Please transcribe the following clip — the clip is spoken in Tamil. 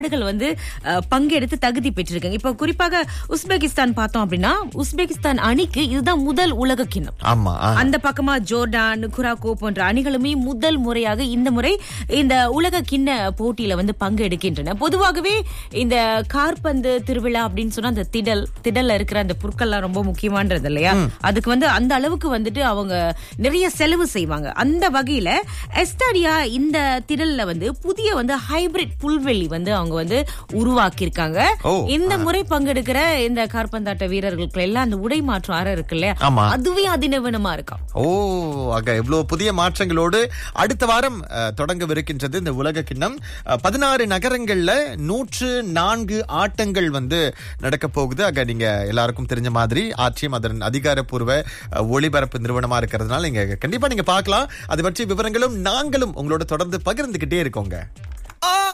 நாடுகள் வந்து அஹ், பங்கெடுத்து தகுதி பெற்றிருக்காங்க இப்ப குறிப்பாக உஸ்பெகிஸ்தான் பார்த்தோம் அப்படின்னா உஸ்பெகிஸ்தான் அணிக்கு இதுதான் முதல் உலக கிண்ணம் ஆமா ஆ. அந்த பக்கமா ஜோர்டான் குராக்கோ போன்ற அணிகளுமே முதல் முறையாக இந்த முறை இந்த உலக கிண்ண போட்டியில வந்து பங்கெடுக்கின்றன பொதுவாகவே இந்த கார்பந்து திருவிழா அப்படின்னு சொன்னா அந்த திடல் திடல்ல இருக்கிற அந்த புற்கள்லாம் ரொம்ப முக்கியமானது இல்லையா அதுக்கு வந்து அந்த அளவுக்கு வந்துட்டு அவங்க நிறைய செலவு செய்வாங்க அந்த வகையில எஸ்டாடியா இந்த திடல்ல வந்து புதிய வந்து ஹைபிரிட் புல்வெளி வந்து அவங்க வந்து உருவாக்கி இருக்காங்க ஓ, இந்த முறை பங்கெடுக்கிற இந்த கார்பந்தாட்ட வீரர்களுக்கு எல்லாம் அந்த உடை மாற்றம் அறை இருக்கு இல்லையா ஆமா. அதுவே அதிநவனமா இருக்கும் ஓ ஆக இவ்வளவு புதிய மாற்றங்களோடு அடுத்த வாரம் அஹ், தொடங்கவிருக்கின்றது இந்த உலக கிண்ணம் பதினாறு நகரங்கள்ல நூற்று நான்கு ஆட்டங்கள் வந்து நடக்க போகுது ஆக நீங்க எல்லாருக்கும் தெரிஞ்ச மாதிரி ஆட்சியம் அதன் அதிகாரப்பூர்வ அஹ், ஒளிபரப்பு நிறுவனமா இருக்கிறதுனால நீங்க கண்டிப்பா நீங்க பார்க்கலாம் அது பற்றி விவரங்களும் நாங்களும் உங்களோட தொடர்ந்து பகிர்ந்துகிட்டே இருக்கோங்க